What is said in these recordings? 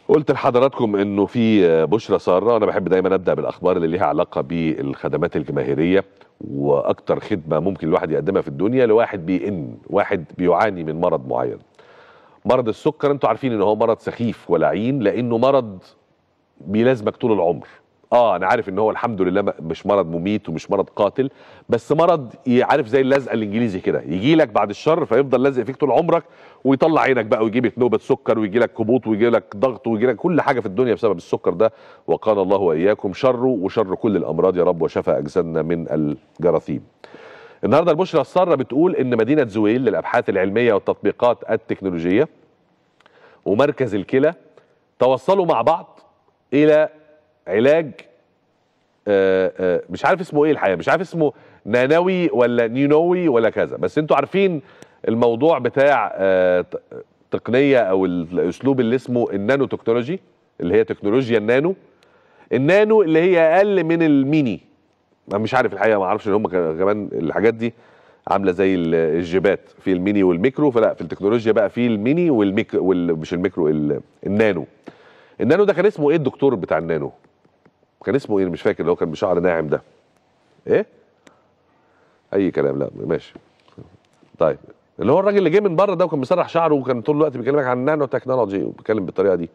قلت لحضراتكم انه في بشرى ساره وانا بحب دايما ابدا بالاخبار اللي ليها علاقه بالخدمات الجماهيريه واكتر خدمه ممكن الواحد يقدمها في الدنيا لواحد بيئن واحد بيعاني من مرض معين مرض السكر انتوا عارفين ان هو مرض سخيف ولعين لانه مرض بيلازمك طول العمر اه انا عارف ان هو الحمد لله م- مش مرض مميت ومش مرض قاتل بس مرض ي- عارف زي اللزقه الانجليزي كده يجي لك بعد الشر فيفضل لازق فيك طول عمرك ويطلع عينك بقى ويجيب لك نوبه سكر ويجي لك هبوط ويجي لك ضغط ويجي لك كل حاجه في الدنيا بسبب السكر ده وقال الله واياكم شره وشر كل الامراض يا رب وشفى اجسادنا من الجراثيم. النهارده البشرى الساره بتقول ان مدينه زويل للابحاث العلميه والتطبيقات التكنولوجيه ومركز الكلى توصلوا مع بعض الى علاج آه، آه، مش عارف اسمه ايه الحقيقه مش عارف اسمه نانوي ولا نينوي ولا كذا بس انتوا عارفين الموضوع بتاع آه، ت- تقنيه او الاسلوب اللي اسمه النانو تكنولوجي اللي هي تكنولوجيا النانو النانو اللي هي اقل من الميني انا مش عارف الحقيقه ما اعرفش ان هم كمان الحاجات دي عامله زي ال- الجيبات في الميني والميكرو فلا في التكنولوجيا بقى في الميني والميكرو وال مش الميكرو ال- النانو النانو ده كان اسمه ايه الدكتور بتاع النانو كان اسمه ايه مش فاكر اللي هو كان بشعر ناعم ده ايه اي كلام لا ماشي طيب اللي هو الراجل اللي جه من بره ده وكان مسرح شعره وكان طول الوقت بيكلمك عن النانو تكنولوجي وبيتكلم بالطريقه دي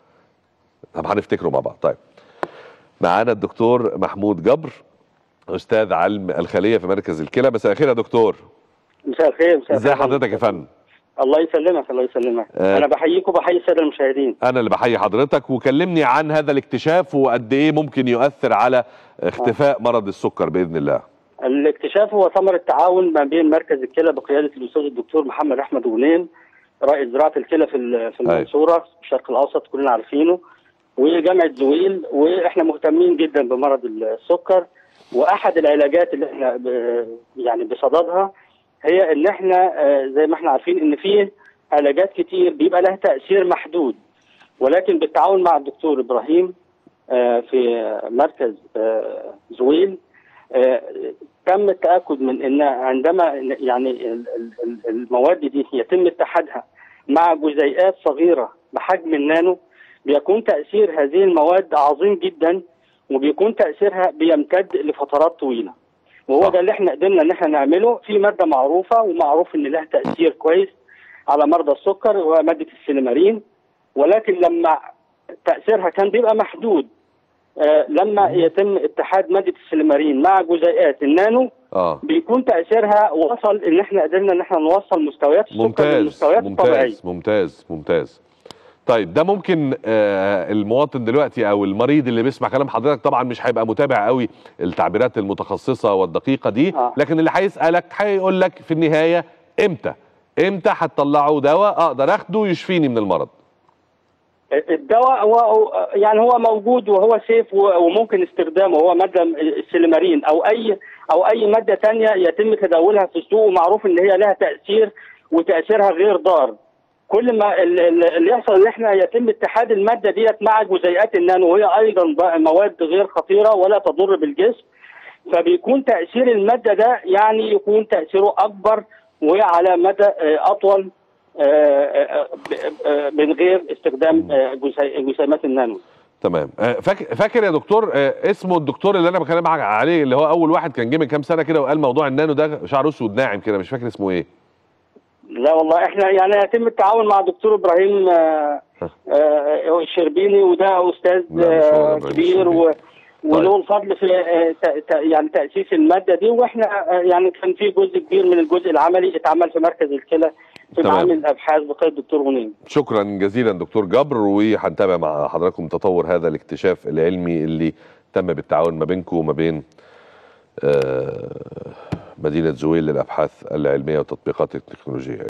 طب هنفتكره مع بعض طيب معانا الدكتور محمود جبر استاذ علم الخليه في مركز الكلى مساء الخير يا دكتور مساء الخير مساء ازي الخير. حضرتك يا فندم الله يسلمك الله يسلمك آه. انا بحييك وبحيي الساده المشاهدين انا اللي بحيي حضرتك وكلمني عن هذا الاكتشاف وقد ايه ممكن يؤثر على اختفاء مرض السكر باذن الله الاكتشاف هو ثمره تعاون ما بين مركز الكلى بقياده الاستاذ الدكتور محمد احمد غنيم رائد زراعه الكلى في ال- في المنصوره في الشرق الاوسط كلنا عارفينه وجامعه زويل واحنا مهتمين جدا بمرض السكر واحد العلاجات اللي احنا ب- يعني بصددها هي ان احنا آه، زي ما احنا عارفين ان في علاجات كتير بيبقى لها تاثير محدود ولكن بالتعاون مع الدكتور ابراهيم آه، في مركز آه، زويل آه، تم التاكد من ان عندما يعني ال- ال- ال- المواد دي يتم اتحادها مع جزيئات صغيره بحجم النانو بيكون تاثير هذه المواد عظيم جدا وبيكون تاثيرها بيمتد لفترات طويله وهو صح. ده اللي احنا قدرنا ان احنا نعمله في ماده معروفه ومعروف ان لها تاثير كويس على مرضى السكر وهو ماده السينمارين ولكن لما تاثيرها كان بيبقى محدود آه، لما يتم اتحاد ماده السيلمارين مع جزيئات النانو اه بيكون تاثيرها وصل ان احنا قدرنا ان احنا نوصل مستويات السكر ممتاز للمستويات الطبيعيه ممتاز ممتاز ممتاز طيب ده ممكن آه المواطن دلوقتي او المريض اللي بيسمع كلام حضرتك طبعا مش هيبقى متابع قوي التعبيرات المتخصصه والدقيقه دي آه. لكن اللي هيسالك هيقول لك في النهايه امتى امتى هتطلعوا دواء اقدر اخده يشفيني من المرض الدواء هو يعني هو موجود وهو سيف و- وممكن استخدامه هو ماده السيلمارين او اي او اي ماده تانية يتم تداولها في السوق ومعروف ان هي لها تاثير وتاثيرها غير ضار كل ما ال- ال- اللي يحصل ان احنا يتم اتحاد الماده ديت مع جزيئات النانو وهي ايضا بقى مواد غير خطيره ولا تضر بالجسم فبيكون تاثير الماده ده يعني يكون تاثيره اكبر وعلى مدى آه، اطول آه، آه، ب- آه، من غير استخدام آه، جزيء- جسيمات النانو تمام آه، فاكر فاكر يا دكتور آه، اسمه الدكتور اللي انا بكلمك عليه اللي هو اول واحد كان جه من كام سنه كده وقال موضوع النانو ده شعره اسود ناعم كده مش فاكر اسمه ايه لا والله احنا يعني يتم التعاون مع دكتور ابراهيم آه، آه، الشربيني وده استاذ لا، مش هو ده آه، إبراهيم كبير و وله الفضل في آه، ت- ت- يعني تاسيس الماده دي واحنا آه، يعني كان في جزء كبير من الجزء العملي اتعمل في مركز الكلى في تمام. معامل الابحاث بقياده الدكتور غنيم شكرا جزيلا دكتور جبر وهنتابع مع حضراتكم تطور هذا الاكتشاف العلمي اللي تم بالتعاون ما بينكم وما بين آه، مدينة زويل للأبحاث العلمية والتطبيقات التكنولوجية